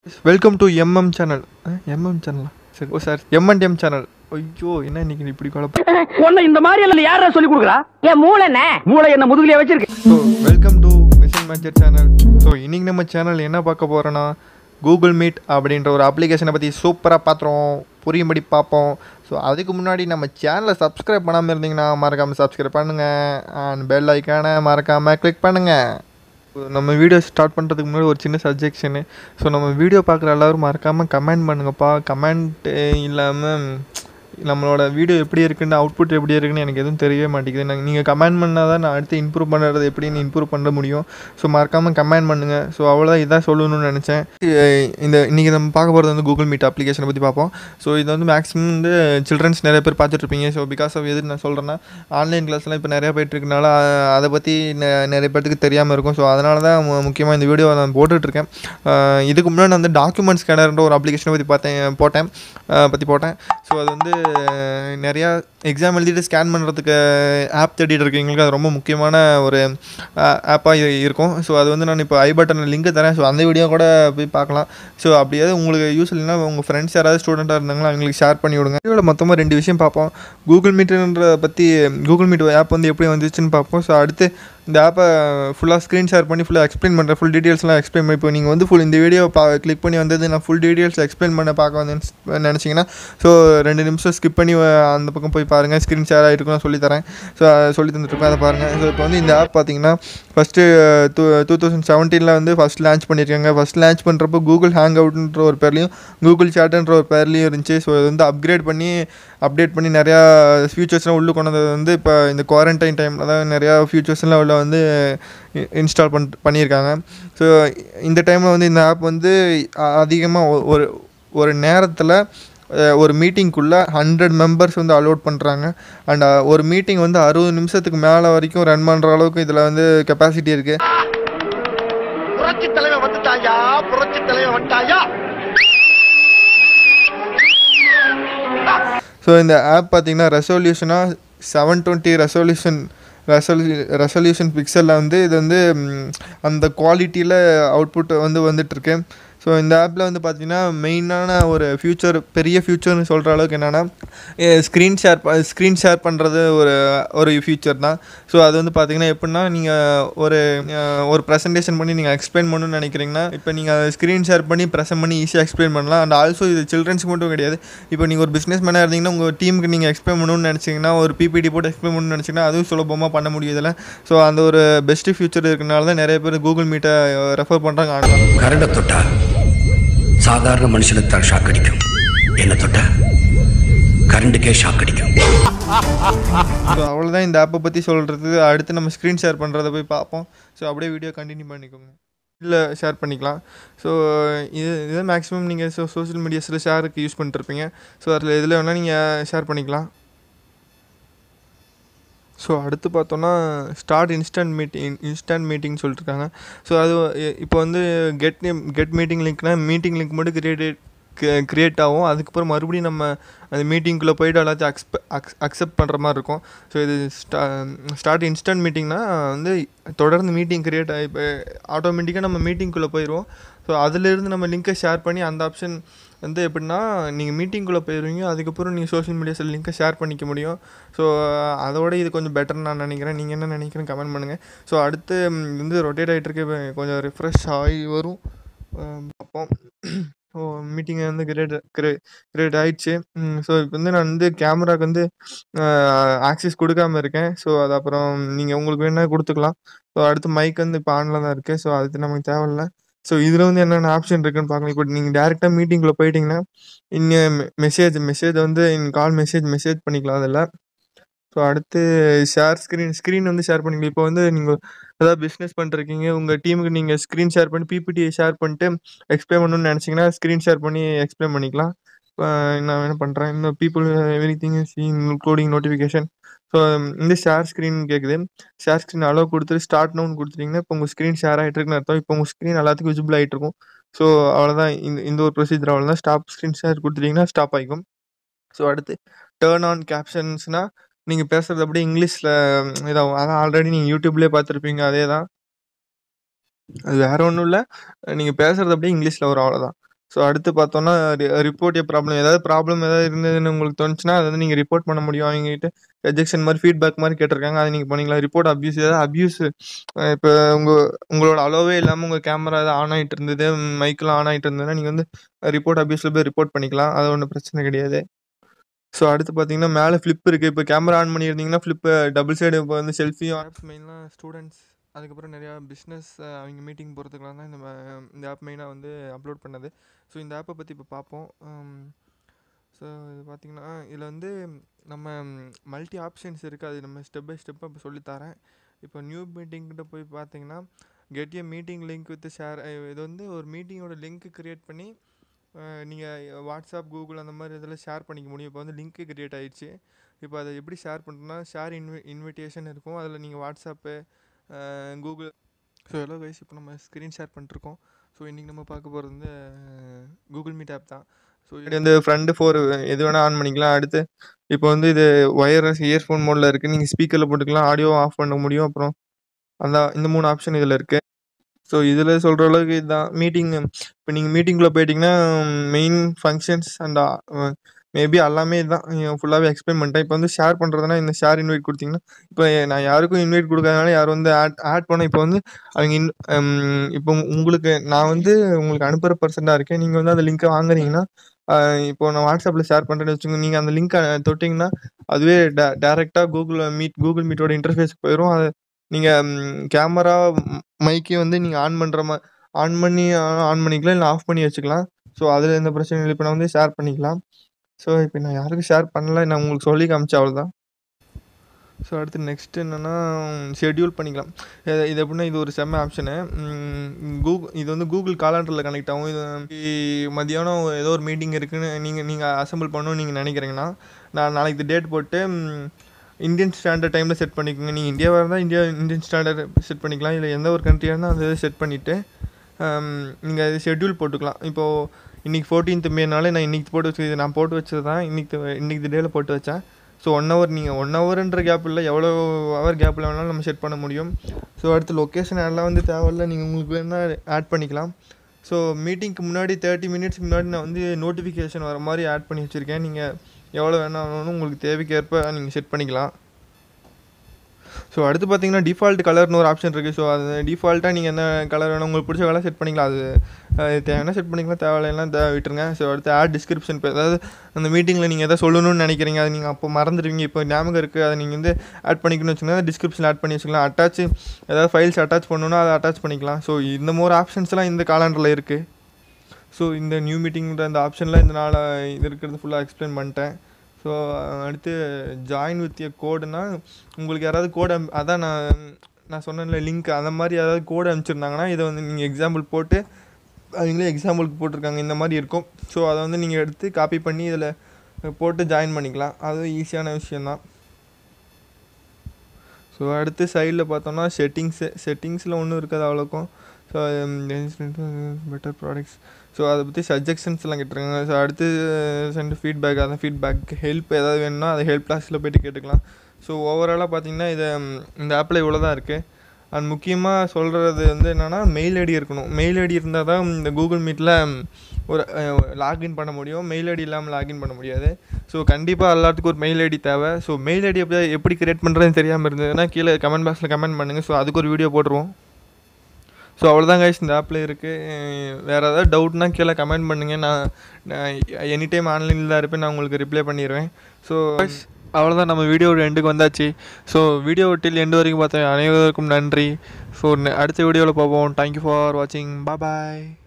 welcome to MM channel MM சேனலா சரி oh sir எம்என்டிஎம் channel ஐயோ என்ன இன்னைக்கு இப்படி குழப்பம் உன்னை இந்த மாதிரி எல்லாம் யாரா சொல்லி கொடுக்குறா என் மூளைண்ணே மூளை என்ன முதுகுலயே வச்சிருக்கு so welcome to mission major channel so இன்னைக்கு நம்ம சேனல் என்ன பார்க்க போகிறோன்னா கூகுள் மீட் அப்படின்ற ஒரு அப்ளிகேஷனை பற்றி சூப்பராக பார்த்துருவோம் புரியும்படி பார்ப்போம் ஸோ அதுக்கு முன்னாடி நம்ம சேனலை சப்ஸ்கிரைப் பண்ணாமல் இருந்தீங்கன்னா மறக்காமல் சப்ஸ்கிரைப் பண்ணுங்கள் அண்ட் பெல் ஐக்கானை மறக்காமல் கிளிக் பண்ணுங்கள் நம்ம வீடியோ ஸ்டார்ட் பண்ணுறதுக்கு முன்னாடி ஒரு சின்ன சஜெக்ஷனு ஸோ நம்ம வீடியோ பார்க்குற எல்லோரும் மறக்காமல் கமெண்ட் பண்ணுங்கப்பா கமெண்ட் இல்லாமல் நம்மளோட வீடியோ எப்படி இருக்குன்னு அவுட்புட் எப்படி இருக்குன்னு எனக்கு எதுவும் தெரியவே மாட்டேங்குது நாங்கள் நீங்கள் கமெண்ட் பண்ணால் தான் நான் அடுத்து இம்ப்ரூவ் பண்ணுறது எப்படின்னு இம்ப்ரூவ் பண்ண முடியும் ஸோ மறக்காமல் கமெண்ட் பண்ணுங்கள் ஸோ அவ்வளோதான் இதான் சொல்லணும்னு நினச்சேன் இ- இந்த இன்றைக்கி நம்ம பார்க்க போகிறது வந்து கூகுள் மீட் அப்ளிகேஷனை பற்றி பார்ப்போம் ஸோ இது வந்து மேக்ஸிமம் வந்து சில்ட்ரன்ஸ் நிறைய பேர் பார்த்துட்ருப்பீங்க ஸோ பிகாஸ் ஆஃப் எது நான் சொல்கிறேன்னா ஆன்லைன் கிளாஸ்லாம் இப்போ நிறையா போயிட்டுருக்கனால அதை பற்றி நெ- நிறைய பேர்த்துக்கு தெரியாமல் இருக்கும் ஸோ அதனால தான் முக்கியமாக இந்த வீடியோ நான் போட்டுட்ருக்கேன் அஹ் இதுக்கு முன்னாடி நான் வந்து டாக்குமெண்ட் ஸ்கேனர்ன்ற ஒரு அப்ளிகேஷனை பற்றி பார்த்தேன் போட்டேன் அஹ் பற்றி போட்டேன் ஸோ அது வந்து அஹ், நிறையா எக்ஸாம் எழுதிட்டு ஸ்கேன் பண்ணுறதுக்கு ஆப் தேடிட்டு இருக்கீங்களுக்கு அது ரொம்ப முக்கியமான ஒரு ஆப்பாக இருக்கும் ஸோ அது வந்து நான் இப்போ ஐ பட்டன் லிங்க் தரேன் ஸோ அந்த வீடியோ கூட போய் பார்க்கலாம் ஸோ அப்படியாவது உங்களுக்கு யூஸ் இல்லைன்னா உங்கள் ஃப்ரெண்ட்ஸ் யாராவது ஸ்டூடெண்ட்டாக இருந்தாங்களோ அவங்களுக்கு ஷேர் பண்ணி விடுங்க வீடியோவில் மொத்தமாக ரெண்டு விஷயம் பார்ப்போம் கூகுள் மீட்டுன்ற பற்றி கூகுள் மீட் ஆப் வந்து எப்படி வந்துச்சுன்னு பார்ப்போம் ஸோ அடுத்து இந்த ஆப்பை ஃபுல்லாக ஸ்க்ரீன் ஷேர் பண்ணி ஃபுல்லாக எக்ஸ்பிளைன் பண்ணுறேன் ஃபுல் டீட்டெயில்ஸ்லாம் எக்ஸ்பிளைன் பண்ணி இப்போ நீங்கள் வந்து ஃபுல் இந்த வீடியோ பா கிளிக் பண்ணி வந்தது நான் ஃபுல் டீட்டெயில்ஸ் எக்ஸ்பிளைன் பண்ண பார்க்க வந்து நினச்சிங்கன்னா ஸோ ரெண்டு நிமிஷம் ஸ்கிப் பண்ணி அஹ், அந்த பக்கம் போய் பாருங்கள் ஸ்க்ரீன் ஷேர் ஆகிட்டு நான் சொல்லித்தரேன் ஸோ சொல்லி தந்துட்டுருக்கேன் அதை பாருங்கள் ஸோ இப்போ வந்து இந்த ஆப் பார்த்தீங்கன்னா ஃபஸ்ட்டு டூ டூ தௌசண்ட் செவன்டீனில் வந்து ஃபஸ்ட் லான்ச் பண்ணியிருக்காங்க ஃபஸ்ட் லான்ச் பண்ணுறப்போ கூகுள் ஹேங் அவுட்ன்ற ஒரு பேர்லையும் கூகுள் சாட்டுன்ற ஒரு பேர்லையும் இருந்துச்சு ஸோ இது வந்து அப்கிரேட் பண்ணி அப்டேட் பண்ணி நிறையா ஃபியூச்சர்ஸ்லாம் உள்ளே கொண்டு வந்தது வந்து இப்போ இந்த குவாரண்டைன் டைமில் தான் நிறையா ஃபியூச்சர்ஸ்லாம் உள்ள வந்து இன்ஸ்டால் பண் பண்ணியிருக்காங்க ஸோ இந்த டைமில் வந்து இந்த ஆப் வந்து அதிகமாக ஒரு ஒரு நேரத்தில் அஹ், ஒரு மீட்டிங்குள்ளே ஹண்ட்ரட் மெம்பர்ஸ் வந்து அலோட் பண்ணுறாங்க அண்ட் ஒரு மீட்டிங் வந்து அறுபது நிமிஷத்துக்கு மேலே வரைக்கும் ரன் பண்ணுற அளவுக்கு இதில் வந்து கெப்பாசிட்டி இருக்குது புரட்சி தலைவர் வந்துட்டாயா புரட்சி தலைவர் வந்துட்டாயா ஸோ இந்த ஆப் பார்த்தீங்கன்னா ரெசல்யூஷனாக செவன் டுவெண்ட்டி ரெசல்யூஷன் ரெசல்யூ ரெசல்யூஷன் பிக்சலில் வந்து இது வந்து ம், அந்த குவாலிட்டியில் அவுட்புட் வந்து வந்துட்டுருக்கு ஸோ இந்த ஆப்பில் வந்து பார்த்தீங்கன்னா மெயினான ஒரு ஃபியூச்சர் பெரிய ஃபியூச்சர்னு சொல்கிற அளவுக்கு என்னென்னா ஸ்க்ரீன் ஷேர் ஸ்க்ரீன் ஷேர் பண்ணுறது ஒரு ஒரு ஃபியூச்சர் தான் ஸோ அது வந்து பார்த்தீங்கன்னா எப்படின்னா நீங்கள் ஒரு அஹ், ஒரு ப்ரெசன்டேஷன் பண்ணி நீங்கள் எக்ஸ்பிளைன் பண்ணணும்னு நினைக்கிறீங்கன்னா இப்போ நீங்கள் ஸ்க்ரீன் ஷேர் பண்ணி ப்ரெசென்ட் பண்ணி ஈஸியாக எக்ஸ்பிளைன் பண்ணலாம் அண்ட் ஆல்சோ இது சில்ட்ரன்ஸ்க்கு மட்டும் கிடையாது இப்போ நீங்கள் ஒரு பிஸ்னஸ் மேனாக இருந்தீங்கன்னா உங்கள் டீமுக்கு நீங்கள் எக்ஸ்பிளைன் பண்ணணும்னு நினச்சிங்கன்னா ஒரு பிபிடி போட்டு எக்ஸ்பிளைன் பண்ணணும்னு நினச்சிங்கன்னா அதுவும் சுலபமாக பண்ண முடியும் இதில் ஸோ அந்த ஒரு பெஸ்ட்டு ஃபியூச்சர் இருக்கனால தான் நிறைய பேர் கூகுள் மீட்டை ரெஃபர் பண்ணுறாங்க ஆனால் கரண்ட தொட்டா சாதாரண மனுஷனுக்கு தான் ஷாக் அடிக்கும் என்ன தொட்டா கரண்டுக்கே ஷாக் அடிக்கும் ஸோ அவ்வளோதான் இந்த ஆப்பை பற்றி சொல்கிறது அடுத்து நம்ம ஸ்க்ரீன் ஷேர் பண்ணுறத போய் பார்ப்போம் ஸோ அப்படியே வீடியோ கண்டினியூ பண்ணிக்கோங்க இல்லை ஷேர் பண்ணிக்கலாம் ஸோ இது இது மேக்ஸிமம் நீங்கள் சோ சோஷியல் மீடியாஸில் ஷேருக்கு யூஸ் பண்ணிட்டுருப்பீங்க ஸோ அதில் எதில் வேணால் நீங்கள் ஷேர் பண்ணிக்கலாம் ஸோ அடுத்து பார்த்தோன்னா start instant meeting instant meeting சொல்லிட்டுருக்காங்க ஸோ அது இ- இப்போ வந்து கெட் கெட் மீட்டிங் லிங்க்னா மீட்டிங் லிங்க் மட்டும் கிரியேட் க்ரியேட் ஆகும் அதுக்கப்புறம் மறுபடியும் நம்ம அந்த மீட்டிங்குள்ளே போயிட்டு எல்லாத்தையும் அக்ஸ்ப அக்ஸ் அக்செப்ட் பண்ணுற மாதிரி இருக்கும் ஸோ இது ஸ்டா ஸ்டார்ட் இன்ஸ்டன்ட் மீட்டிங்னா வந்து தொடர்ந்து மீட்டிங் க்ரியேட் ஆகி இப்போ ஆட்டோமேட்டிக்காக நம்ம மீட்டிங்குள்ளே போயிடுவோம் ஸோ அதிலிருந்து நம்ம லிங்க்கை ஷேர் பண்ணி அந்த ஆப்ஷன் வந்து எப்படின்னா நீங்கள் மீட்டிங்குள்ளே போயிடுவீங்க அதுக்கப்புறம் நீங்கள் சோஷியல் மீடியாஸில் லிங்க்கை ஷேர் பண்ணிக்க முடியும் ஸோ அதோட இது கொஞ்சம் பெட்டர்னு நான் நினைக்கிறேன் நீங்கள் என்ன நினைக்கிறேன் கமெண்ட் பண்ணுங்கள் ஸோ அடுத்து ம், இது வந்து ரொட்டேட் ஆகிட்டு இருக்கு இப்ப கொஞ்சம் ரிஃப்ரெஷ் ஆகி வரும் அஹ் பார்ப்போம் ஸோ மீட்டிங் வந்து கிரேட் கிரே கிரேட் ஆயிடுச்சு ஸோ இப்போ வந்து நான் வந்து கேமராக்கு வந்து ஆக்சஸ் கொடுக்காம இருக்கேன் ஸோ அது அப்புறம் நீங்கள் உங்களுக்கு வேணால் கொடுத்துக்கலாம் ஸோ அடுத்து மைக் வந்து இப்போ ஆனில் தான் இருக்குது ஸோ அது நமக்கு தேவையில்ல ஸோ இதில் வந்து என்னென்ன ஆப்ஷன் இருக்குன்னு பார்க்கலாம் இப்போ நீங்கள் டேரெக்டாக மீட்டிங்கில் போயிட்டீங்கன்னா இன்னும் மெசேஜ் மெசேஜ் வந்து இன் கால் மெசேஜ் மெசேஜ் பண்ணிக்கலாம் அதில் ஸோ அடுத்து ஷேர் ஸ்க்ரீன் ஸ்க்ரீன் வந்து ஷேர் பண்ணிக்கலாம் இப்போ வந்து நீங்கள் ஏதாவது பிஸ்னஸ் பண்ணிருக்கீங்க உங்கள் டீமுக்கு நீங்கள் ஸ்க்ரீன் ஷேர் பண்ணி பிபிடியை ஷேர் பண்ணிட்டு எக்ஸ்பிளைன் பண்ணணும்னு நினச்சிங்கன்னா ஸ்க்ரீன் ஷேர் பண்ணி எக்ஸ்பிளைன் பண்ணிக்கலாம் இப்போ நான் என்ன பண்ணுறேன் இன்னும் people everything including notification so இந்த ஷேர் ஸ்க்ரீன் கேட்குது ஷேர் ஸ்க்ரீன் அளவு கொடுத்துட்டு ஸ்டார்ட் நவுன் கொடுத்துட்டிங்கன்னா இப்போ உங்கள் ஸ்க்ரீன் ஷேர் ஆகிட்டு இருக்குன்னு அர்த்தம் இப்போ உங்கள் ஸ்க்ரீன் எல்லாத்துக்கும் விசிபிள் ஆகிட்டு இருக்கும் ஸோ அவ்வளோதான் இந்த இந்த ஒரு ப்ரொசீஜர் அவ்வளோதான் ஸ்டாப் ஸ்க்ரீன் ஷேர் கொடுத்துட்டிங்கன்னா ஸ்டாப் ஆகிக்கும் ஸோ அடுத்து டேர்ன் ஆன் கேப்ஷன்ஸ்னால் நீங்கள் பேசுகிறது அப்படியே இங்கிலீஷில் இதாகும் அதான் ஆல்ரெடி நீங்கள் யூடியூப்லேயே பார்த்துருப்பீங்க அதே தான் அது வேற ஒன்றும் இல்லை நீங்கள் பேசுகிறது அப்படியே இங்கிலீஷில் வரும் அவ்வளோதான் ஸோ அடுத்து பார்த்தோன்னா ரிப்போர்ட் ஏ ப்ராப்ளம் ஏதாவது ப்ராப்ளம் ஏதாவது இருந்ததுன்னு உங்களுக்கு தோணுச்சுன்னா அதை வந்து நீங்கள் ரிப்போர்ட் பண்ண முடியும் அவங்ககிட்ட ரெஜெக்ஷன் மாதிரி ஃபீட்பேக் மாதிரி கேட்டிருக்காங்க அதை நீங்கள் பண்ணிக்கலாம் ரிப்போர்ட் அப்யூஸ் ஏதாவது அப்யூஸ் இப்போ உங்கள் உங்களோட அளவே இல்லாமல் உங்கள் கேமரா ஏதாவது ஆன் ஆகிட்டு இருந்தது மைக்கெலாம் ஆன் ஆகிட்டு இருந்ததுன்னா நீங்கள் வந்து ரிப்போர்ட் அப்யூஸில் போய் ரிப்போர்ட் பண்ணிக்கலாம் அது ஒன்றும் பிரச்சனை கிடையாது ஸோ அடுத்து பார்த்தீங்கன்னா மேலே ஃப்ளிப் இருக்குது இப்போ கேமரா ஆன் பண்ணியிருந்தீங்கன்னா ஃப்ளிப்பு டபுள் சைடு இப்போ வந்து செல்ஃபி ஆப்ஸ் மெயினாக ஸ்டூடெண்ட்ஸ் அதுக்கப்புறம் நிறையா பிஸ்னஸ் அவங்க மீட்டிங் போகிறதுக்குலாம் தான் இந்த ம- இந்த ஆப் மெயினாக வந்து அப்லோட் பண்ணது ஸோ இந்த ஆப்பை பற்றி இப்போ பார்ப்போம் ஸோ இது பார்த்திங்கன்னா இதில் வந்து நம்ம மல்டி ஆப்ஷன்ஸ் இருக்குது அது நம்ம ஸ்டெப் பை ஸ்டெப்பாக இப்போ சொல்லித்தரேன் இப்போ நியூ மீட்டிங்கிட்ட போய் பார்த்தீங்கன்னா get a meeting link with share இது வந்து ஒரு மீட்டிங்கோட லிங்க் க்ரியேட் பண்ணி நீங்கள் வாட்ஸ்அப் கூகுள் அந்த மாதிரி இதில் ஷேர் பண்ணிக்க முடியும் இப்போ வந்து லிங்க்கு கிரியேட் ஆயிடுச்சு இப்போ அதை எப்படி ஷேர் பண்ணுறோன்னா ஷேர் இன்வி இன்விடேஷன் இருக்கும் அதில் நீங்கள் WhatsApp Google so hello guys இப்போ நம்ம ஸ்க்ரீன் ஷேர் பண்ணிருக்கோம் ஸோ இன்றைக்கி நம்ம பார்க்க போகிறது வந்து கூகுள் மீட் ஆப் தான் ஸோ இது வந்து ஃப்ரண்ட் ஃபோர் எது வேணால் ஆன் பண்ணிக்கலாம் அடுத்து இப்போ வந்து இது ஒயர்லெஸ் இயர்ஃபோன் மோடில் இருக்குது நீங்கள் ஸ்பீக்கரில் போட்டுக்கலாம் ஆடியோ ஆஃப் பண்ண முடியும் அப்புறம் அந்த இந்த மூணு ஆப்ஷன் இதில் இருக்குது ஸோ இதில் சொல்கிற அளவுக்கு இதுதான் மீட்டிங் இப்போ நீங்கள் மீட்டிங்குள்ளே போயிட்டீங்கன்னா மெயின் ஃபங்க்ஷன்ஸ் அண்ட் மேபி எல்லாமே இதுதான் ஃபுல்லாகவே எக்ஸ்பிளைன் பண்ணிட்டேன் இப்போ வந்து ஷேர் பண்ணுறதுனா இந்த ஷேர் இன்வைட் கொடுத்தீங்கன்னா இப்போ நான் யாருக்கும் இன்வைட் கொடுக்காதனால யாரும் வந்து ஆட் ஆட் பண்ண இப்போ வந்து அவங்க இன் ஹம், இப்போ உங்களுக்கு நான் வந்து உங்களுக்கு அனுப்புகிற பர்சனாக இருக்கேன் நீங்கள் வந்து அந்த லிங்க்கை வாங்குறீங்கன்னா ஆஹ் இப்போ நான் வாட்ஸ்அப்பில் ஷேர் பண்ணுறேன்னு வச்சுக்கோங்க நீங்கள் அந்த லிங்க்கை தொட்டிங்கன்னா அதுவே டே டேரெக்டாக கூகுள் மீட் கூகுள் மீட்டோட இன்டர்ஃபேஸ்க்கு போயிடும் அது நீங்கள் கேமரா மைக்கையும் வந்து நீங்கள் ஆன் பண்ணுற மா ஆன் பண்ணி ஆன் பண்ணிக்கலாம் இல்லை ஆஃப் பண்ணி வச்சுக்கலாம் ஸோ அதில் எந்த பிரச்சனையும் இல்லை இப்போ நான் வந்து ஷேர் பண்ணிக்கலாம் ஸோ இப்போ நான் யாருக்கும் ஷேர் பண்ணல நான் உங்களுக்கு சொல்லி காமிச்சேன் அவ்வளோதான் ஸோ அடுத்து நெக்ஸ்ட் என்னென்னா ஷெட்யூல் பண்ணிக்கலாம் இது இது எப்படின்னா இது ஒரு செம்ம ஆப்ஷனு கூகுள் இது வந்து கூகுள் காலண்டரில் கனெக்ட் ஆகும் இது இ- மதியானம் ஏதோ ஒரு மீட்டிங் இருக்குன்னு நீங்கள் நீங்கள் அசம்பிள் பண்ணணும்னு நீங்கள் நினைக்கிறீங்கன்னா நான் நாளைக்கு டேட் போட்டு ம், இந்தியன் ஸ்டாண்டர்ட் டைமில் செட் பண்ணிக்கோங்க நீங்கள் இந்தியாவாக இருந்தால் இந்தியா இந்தியன் ஸ்டாண்டர்ட் செட் பண்ணிக்கலாம் இல்லை எந்த ஒரு கண்ட்ரியாக இருந்தால் அதை செட் பண்ணிவிட்டு நீங்கள் அது ஷெட்யூல் போட்டுக்கலாம் இப்போது இன்றைக்கி ஃபோர்டீன்த் மேனாலே நான் இன்றைக்கி போட்டு வச்சு இது நான் போட்டு வச்சது தான் இன்றைக்கி இன்றைக்கி டேயில் போட்டு வச்சேன் ஸோ ஒன் ஹவர் நீங்கள் ஒன் ஹவர்ன்ற கேப்பில் எவ்வளோ ஹவர் கேப்பில் வேணாலும் நம்ம செட் பண்ண முடியும் ஸோ அடுத்து லொக்கேஷன் எல்லாம் வந்து தேவையில்ல நீங்கள் உங்களுக்கு வேணால் ஆட் பண்ணிக்கலாம் ஸோ மீட்டிங்க்கு முன்னாடி தேர்ட்டி மினிட்ஸ்க்கு முன்னாடி நான் வந்து நோட்டிஃபிகேஷன் வர மாதிரி ஆட் பண்ணி வச்சுருக்கேன் நீங்கள் எவ்வளோ வேணாலும் உங்களுக்கு தேவைக்கேற்ப நீங்கள் செட் பண்ணிக்கலாம் ஸோ அடுத்து பார்த்தீங்கன்னா டிஃபால்ட் கலர்னு ஒரு ஆப்ஷன் இருக்குது ஸோ அது டிஃபால்ட்டாக நீங்கள் என்ன கலர் வேணும் உங்களுக்கு பிடிச்ச கலர் செட் பண்ணிக்கலாம் அது அது தேவைன்னா செட் பண்ணிக்கலாம் தேவையில்லாம் தேவை விட்டுருங்க ஸோ அடுத்து ஆட் டிஸ்கிரிப்ஷன் இப்போ அதாவது அந்த மீட்டிங்கில் நீங்கள் எதாவது சொல்லணும்னு நினைக்கிறீங்க அது நீங்கள் அப்போ மறந்துடுவீங்க இப்போ ஞாபகம் இருக்குது அதை நீங்கள் வந்து ஆட் பண்ணிக்கணும்னு வச்சுக்கோங்க டிஸ்கிரிப்ஷன் ஆட் பண்ணி வச்சுக்கலாம் அட்டாச் ஏதாவது ஃபைல்ஸ் அட்டாச் பண்ணணும்னா அதை அட்டாச் பண்ணிக்கலாம் ஸோ இந்த மாதிரி ஆப்ஷன்ஸ்லாம் இந்த காலண்டரில் இருக்குது ஸோ இந்த நியூ மீட்டிங்கிற அந்த ஆப்ஷனில் இந்த நாள் இது இருக்கிறது ஃபுல்லாக எக்ஸ்பிளைன் பண்ணிட்டேன் ஸோ அடுத்து ஜாயின் வித் எ கோடுனா உங்களுக்கு யாராவது கோடு அதான் நான் நான் சொன்னேன்ல லிங்க் அந்த மாதிரி யாராவது கோடு அனுப்பிச்சிருந்தாங்கன்னா இதை வந்து நீங்கள் எக்ஸாம்பிள் போட்டு அவங்களே எக்ஸாம்பிளுக்கு போட்டிருக்காங்க இந்த மாதிரி இருக்கும் ஸோ அதை வந்து நீங்கள் எடுத்து காப்பி பண்ணி இதில் போட்டு ஜாயின் பண்ணிக்கலாம் அது ஈஸியான விஷயந்தான் ஸோ அடுத்து சைடில் பார்த்தோம்னா செட்டிங்ஸு செட்டிங்ஸில் ஒன்றும் இருக்காது அவ்வளோக்கும் ஸோ பெட்டர் ப்ராடக்ட்ஸ் ஸோ அதை பற்றி சஜெக்ஷன்ஸ்லாம் கேட்டிருக்காங்க ஸோ அடுத்து சென்ட் ஃபீட்பேக் அதான் ஃபீட்பேக் ஹெல்ப் ஏதாவது வேணும்னா அதை ஹெல்ப் கிளாஸில் போயிட்டு கேட்டுக்கலாம் ஸோ ஓவராலாக பார்த்தீங்கன்னா இதை ம், இந்த ஆப்பில் இவ்வளோ தான் இருக்குது அண்ட் முக்கியமாக சொல்கிறது வந்து என்னென்னா மெயில் ஐடி இருக்கணும் மெயில் ஐடி இருந்தால் தான் இந்த கூகுள் மீட்டில் ஒரு லாகின் பண்ண முடியும் மெயில் ஐடி இல்லாமல் லாகின் பண்ண முடியாது ஸோ கண்டிப்பாக எல்லாத்துக்கும் ஒரு மெயில் ஐடி தேவை ஸோ மெயில் ஐடி எப்படி எப்படி கிரியேட் பண்ணுறதுன்னு தெரியாமல் இருந்ததுன்னா கீழே கமெண்ட் பாக்ஸில் கமெண்ட் பண்ணுங்கள் ஸோ அதுக்கு ஒரு வீடியோ போட்டுருவோம் ஸோ அவ்வளோதான் கைஸ் இந்த ஆப்பில் இருக்குது வேறு ஏதாவது டவுட்னா கீழே கமெண்ட் பண்ணுங்கள் நான் நான் எனி டைம் ஆன்லைனில் தான் இருப்பேன் நான் உங்களுக்கு ரிப்ளை பண்ணிடுவேன் ஸோ அவ்வளோதான் நம்ம வீடியோட எண்டுக்கு வந்தாச்சு ஸோ வீடியோ டில் எண்டு வரைக்கும் பார்த்தேன் அனைவருக்கும் நன்றி ஸோ அடுத்த வீடியோவில் பார்ப்போம் தேங்க்யூ ஃபார் வாட்சிங் பாய்